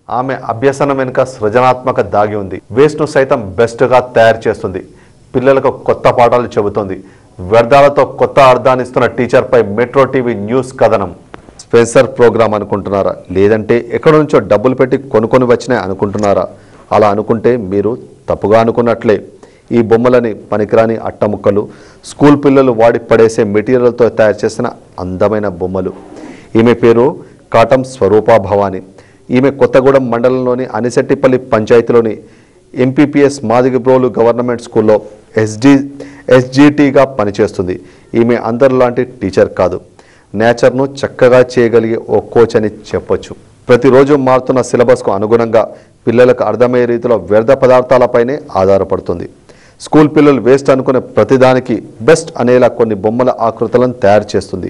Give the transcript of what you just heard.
ఆమె అభ్యసనం వెనుక సృజనాత్మక దాగి ఉంది వేస్ట్ను సైతం బెస్ట్గా తయారు చేస్తుంది పిల్లలకు కొత్త పాఠాలు చెబుతోంది వ్యర్థాలతో కొత్త అర్థాన్ని ఇస్తున్న టీచర్పై మెట్రో టీవీ న్యూస్ కథనం స్పెన్సర్ ప్రోగ్రామ్ అనుకుంటున్నారా లేదంటే ఎక్కడి నుంచో డబ్బులు పెట్టి కొనుక్కొని వచ్చినాయి అనుకుంటున్నారా అలా అనుకుంటే మీరు తప్పుగా అనుకున్నట్లే ఈ బొమ్మలని పనికిరాని అట్టముక్కలు స్కూల్ పిల్లలు వాడి పడేసే మెటీరియల్తో తయారు చేసిన అందమైన బొమ్మలు ఈమె పేరు కాటం స్వరూపా భవాని ఈమె కొత్తగూడెం మండలంలోని అనిశెట్టిపల్లి పంచాయతీలోని ఎంపీపీఎస్ మాదిగబ్రోలు గవర్నమెంట్ స్కూల్లో ఎస్డి ఎస్జిటిగా పనిచేస్తుంది ఈమె అందరిలాంటి టీచర్ కాదు నేచర్ను చక్కగా చేయగలిగే ఓ కోచ్ అని చెప్పొచ్చు ప్రతిరోజు మారుతున్న సిలబస్కు అనుగుణంగా పిల్లలకు అర్థమయ్యే రీతిలో వ్యర్థ పదార్థాలపైనే ఆధారపడుతుంది స్కూల్ పిల్లలు వేస్ట్ అనుకునే ప్రతిదానికి బెస్ట్ అనేలా కొన్ని బొమ్మల ఆకృతులను తయారు చేస్తుంది